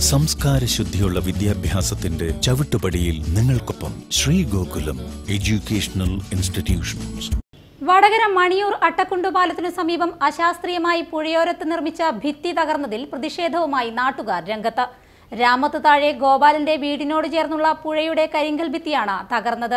സംസ്കാര ശുദ്ധിയുള്ള വിദ്യാഭ്യാസത്തിന്റെ ചവിട്ടുപടിയിൽ നിങ്ങൾക്കൊപ്പം ശ്രീ ഗോകുലം എഡ്യൂക്കേഷണൽ ഇൻസ്റ്റിറ്റ്യൂഷൻസ് വടകര മണിയൂർ അട്ടക്കുണ്ടു പാലത്തിനു സമീപം അശാസ്ത്രീയമായി പുഴയോരത്ത് നിർമ്മിച്ച ഭിത്തി തകർന്നതിൽ പ്രതിഷേധവുമായി നാട്ടുകാർ രംഗത്ത് രാമത്ത് താഴെ ഗോപാലന്റെ വീടിനോട് ചേർന്നുള്ള പുഴയുടെ കരിങ്കൽ ഭിത്തിയാണ് തകർന്നത്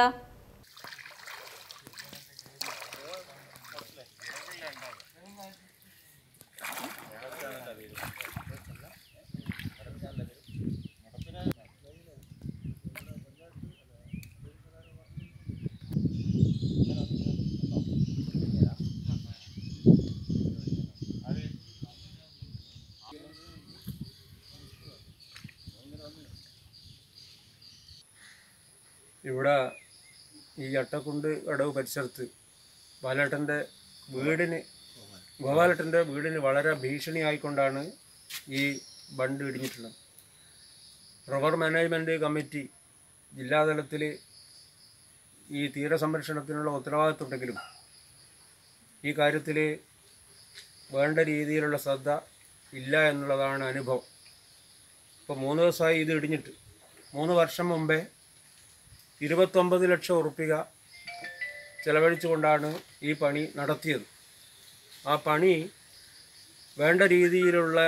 ഇവിടെ ഈ അട്ടക്കുണ്ട് കടവ് പരിസരത്ത് ബാലേട്ടൻ്റെ വീടിന് ഗോപാലേട്ടൻ്റെ വീടിന് വളരെ ഭീഷണിയായിക്കൊണ്ടാണ് ഈ ബണ്ട് ഇടിഞ്ഞിട്ടുള്ളത് റബ്ബർ മാനേജ്മെൻറ്റ് കമ്മിറ്റി ജില്ലാതലത്തിൽ ഈ തീരസംരക്ഷണത്തിനുള്ള ഉത്തരവാദിത്വമുണ്ടെങ്കിലും ഈ കാര്യത്തിൽ വേണ്ട രീതിയിലുള്ള ശ്രദ്ധ ഇല്ല എന്നുള്ളതാണ് അനുഭവം ഇപ്പോൾ മൂന്ന് ദിവസമായി ഇത് ഇടിഞ്ഞിട്ട് മൂന്ന് വർഷം മുമ്പേ ഇരുപത്തൊമ്പത് ലക്ഷം ഉറുപ്പിക ചെലവഴിച്ചുകൊണ്ടാണ് ഈ പണി നടത്തിയത് ആ പണി വേണ്ട രീതിയിലുള്ള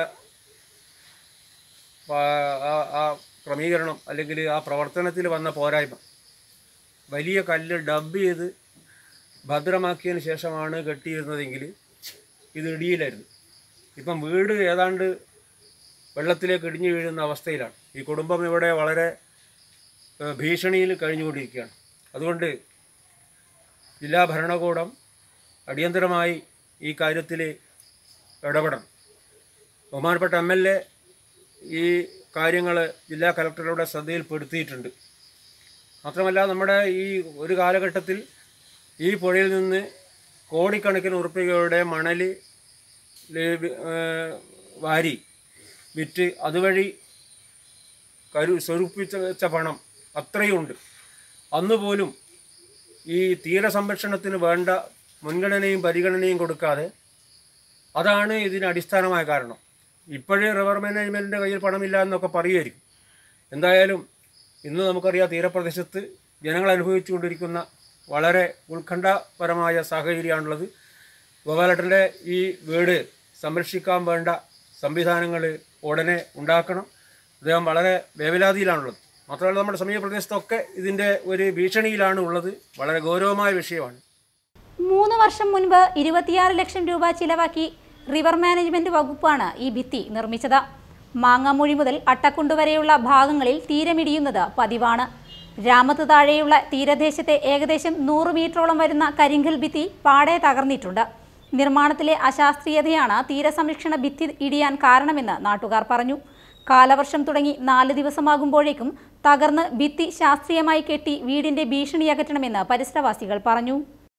ആ- ആ- ആ ക്രമീകരണം അല്ലെങ്കിൽ ആ പ്രവർത്തനത്തിൽ വന്ന പോരായ്മ വലിയ കല്ല് ഡബ് ചെയ്ത് ഭദ്രമാക്കിയതിന് ശേഷമാണ് കെട്ടിയിരുന്നതെങ്കിൽ ഇത് ഇടിയിലായിരുന്നു ഇപ്പം വീട് ഏതാണ്ട് വെള്ളത്തിലേക്ക് ഇടിഞ്ഞു വീഴുന്ന അവസ്ഥയിലാണ് ഈ കുടുംബം ഇവിടെ വളരെ ഏഹ് ഭീഷണിയിൽ കഴിഞ്ഞുകൊണ്ടിരിക്കുകയാണ് അതുകൊണ്ട് ജില്ലാ ഭരണകൂടം അടിയന്തരമായി ഈ കാര്യത്തിൽ ഇടപെടണം ബഹുമാനപ്പെട്ട എം എൽ എ ഈ കാര്യങ്ങൾ ജില്ലാ കലക്ടറുടെ ശ്രദ്ധയിൽപ്പെടുത്തിയിട്ടുണ്ട് മാത്രമല്ല നമ്മുടെ ഈ ഒരു കാലഘട്ടത്തിൽ ഈ പുഴയിൽ നിന്ന് കോടിക്കണക്കിന് ഉറുപ്പികയുടെ മണൽ ലഭി- ഏഹ് വാരി വിറ്റ് അതുവഴി കരു സ്വരൂപിച്ച വെച്ച പണം അത്രയുണ്ട് അന്ന് പോലും ഈ തീരസംരക്ഷണത്തിന് വേണ്ട മുൻഗണനയും പരിഗണനയും കൊടുക്കാതെ അതാണ് ഇതിന് അടിസ്ഥാനമായ കാരണം ഇപ്പോഴേ റിവർ മാനേജ്മെൻറ്റിൻ്റെ കയ്യിൽ പണമില്ല എന്നൊക്കെ പറയുമായിരിക്കും എന്തായാലും ഇന്ന് നമുക്കറിയാം തീരപ്രദേശത്ത് ജനങ്ങൾ അനുഭവിച്ചുകൊണ്ടിരിക്കുന്ന വളരെ ഉത്കണ്ഠപരമായ സാഹചര്യമാണുള്ളത് ഗോപാലേട്ടൻ്റെ ഈ വീട് സംരക്ഷിക്കാൻ വേണ്ട സംവിധാനങ്ങൾ ഉടനെ ഉണ്ടാക്കണം അദ്ദേഹം വളരെ വേവലാതിയിലാണുള്ളത് മാത്രമല്ല നമ്മുടെ സമീപ പ്രദേശത്തൊക്കെ ഇതിൻ്റെ ഒരു ഭീഷണിയിലാണ് ഉള്ളത് വളരെ ഗൗരവമായ വിഷയമാണ് മൂന്ന് വർഷം മുൻപ് ഇരുപത്തിയാറ് ലക്ഷം രൂപ ചിലവാക്കി റിവർ മാനേജ്മെന്റ് വകുപ്പാണ് ഈ ഭിത്തി നിർമ്മിച്ചത് മാങ്ങാമൊഴി മുതൽ അട്ടക്കുണ്ട് വരെയുള്ള ഭാഗങ്ങളിൽ തീരമിടിയുന്നത് പതിവാണ് രാമത്ത് താഴെയുള്ള തീരദേശത്തെ ഏകദേശം നൂറ് മീറ്ററോളം വരുന്ന കരിങ്കൽ ഭിത്തി പാടെ തകർന്നിട്ടുണ്ട് നിർമ്മാണത്തിലെ അശാസ്ത്രീയതയാണ് തീരസംരക്ഷണ ഭിത്തി ഇടിയാൻ കാരണമെന്ന് നാട്ടുകാർ പറഞ്ഞു കാലവർഷം തുടങ്ങി നാല് ദിവസമാകുമ്പോഴേക്കും തകർന്ന് ഭിത്തി ശാസ്ത്രീയമായി കെട്ടി വീടിന്റെ ഭീഷണി അകറ്റണമെന്ന് പരിസരവാസികൾ പറഞ്ഞു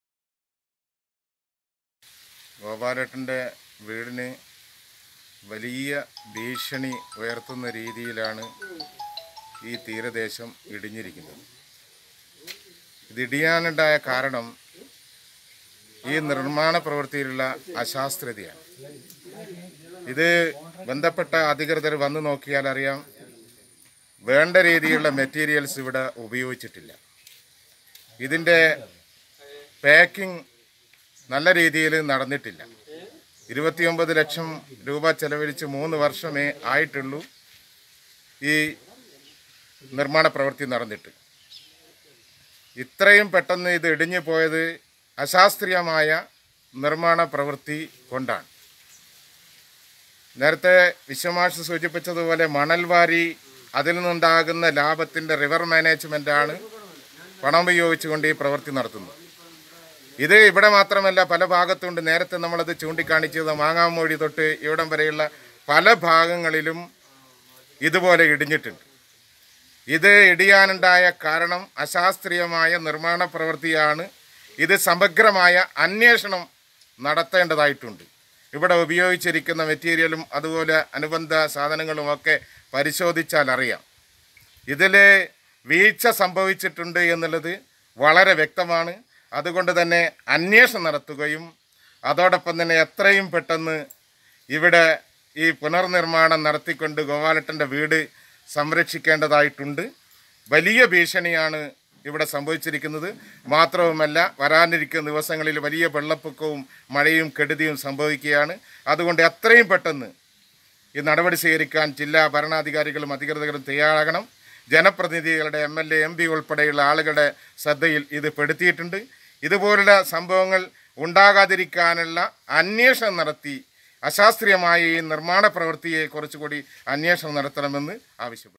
ഗോപാലേട്ടൻ്റെ വീടിന് വലിയ ഭീഷണി ഉയർത്തുന്ന രീതിയിലാണ് ഈ തീരദേശം ഇടിഞ്ഞിരിക്കുന്നത് ഇതിടിയാനുണ്ടായ കാരണം ഈ നിർമ്മാണ പ്രവൃത്തിയിലുള്ള അശാസ്ത്രതയാണ് ഇത് ബന്ധപ്പെട്ട അധികൃതർ വന്നു നോക്കിയാൽ അറിയാം വേണ്ട രീതിയിലുള്ള മെറ്റീരിയൽസ് ഇവിടെ ഉപയോഗിച്ചിട്ടില്ല ഇതിൻ്റെ പാക്കിംഗ് നല്ല രീതിയിൽ നടന്നിട്ടില്ല ഇരുപത്തിയൊമ്പത് ലക്ഷം രൂപ ചെലവഴിച്ച് മൂന്ന് വർഷമേ ആയിട്ടുള്ളൂ ഈ നിർമ്മാണ പ്രവൃത്തി നടന്നിട്ട് ഇത്രയും പെട്ടെന്ന് ഇത് ഇടിഞ്ഞു പോയത് അശാസ്ത്രീയമായ നിർമ്മാണ പ്രവൃത്തി കൊണ്ടാണ് നേരത്തെ വിശ്വമാഷ് സൂചിപ്പിച്ചതുപോലെ മണൽ വാരി അതിൽ നിന്നുണ്ടാകുന്ന ലാഭത്തിൻ്റെ റിവർ മാനേജ്മെൻറ്റാണ് പണം ഉപയോഗിച്ചുകൊണ്ട് ഈ പ്രവൃത്തി നടത്തുന്നത് ഇത് ഇവിടെ മാത്രമല്ല പല ഭാഗത്തുണ്ട് നേരത്തെ നമ്മളത് ചൂണ്ടിക്കാണിച്ചത് മാങ്ങാമൊഴി തൊട്ട് ഇവിടം വരെയുള്ള പല ഭാഗങ്ങളിലും ഇതുപോലെ ഇടിഞ്ഞിട്ടുണ്ട് ഇത് ഇടിയാനുണ്ടായ കാരണം അശാസ്ത്രീയമായ നിർമ്മാണ പ്രവൃത്തിയാണ് ഇത് സമഗ്രമായ അന്വേഷണം നടത്തേണ്ടതായിട്ടുണ്ട് ഇവിടെ ഉപയോഗിച്ചിരിക്കുന്ന മെറ്റീരിയലും അതുപോലെ അനുബന്ധ സാധനങ്ങളുമൊക്കെ പരിശോധിച്ചാൽ അറിയാം ഇതിൽ വീഴ്ച സംഭവിച്ചിട്ടുണ്ട് എന്നുള്ളത് വളരെ വ്യക്തമാണ് അതുകൊണ്ട് തന്നെ അന്വേഷണം നടത്തുകയും അതോടൊപ്പം തന്നെ എത്രയും പെട്ടെന്ന് ഇവിടെ ഈ പുനർനിർമ്മാണം നടത്തിക്കൊണ്ട് ഗോപാലട്ടൻ്റെ വീട് സംരക്ഷിക്കേണ്ടതായിട്ടുണ്ട് വലിയ ഭീഷണിയാണ് ഇവിടെ സംഭവിച്ചിരിക്കുന്നത് മാത്രവുമല്ല വരാനിരിക്കുന്ന ദിവസങ്ങളിൽ വലിയ വെള്ളപ്പൊക്കവും മഴയും കെടുതിയും സംഭവിക്കുകയാണ് അതുകൊണ്ട് എത്രയും പെട്ടെന്ന് ഈ നടപടി സ്വീകരിക്കാൻ ജില്ലാ ഭരണാധികാരികളും അധികൃതരും തയ്യാറാകണം ജനപ്രതിനിധികളുടെ M L A M P ഉൾപ്പെടെയുള്ള ആളുകളുടെ ശ്രദ്ധയിൽ ഇത് പെടുത്തിയിട്ടുണ്ട് ഇതുപോലുള്ള സംഭവങ്ങൾ ഉണ്ടാകാതിരിക്കാനുള്ള അന്വേഷണം നടത്തി അശാസ്ത്രീയമായ ഈ നിർമ്മാണ പ്രവൃത്തിയെ കുറച്ചുകൂടി അന്വേഷണം നടത്തണമെന്ന് ആവശ്യപ്പെട്ടു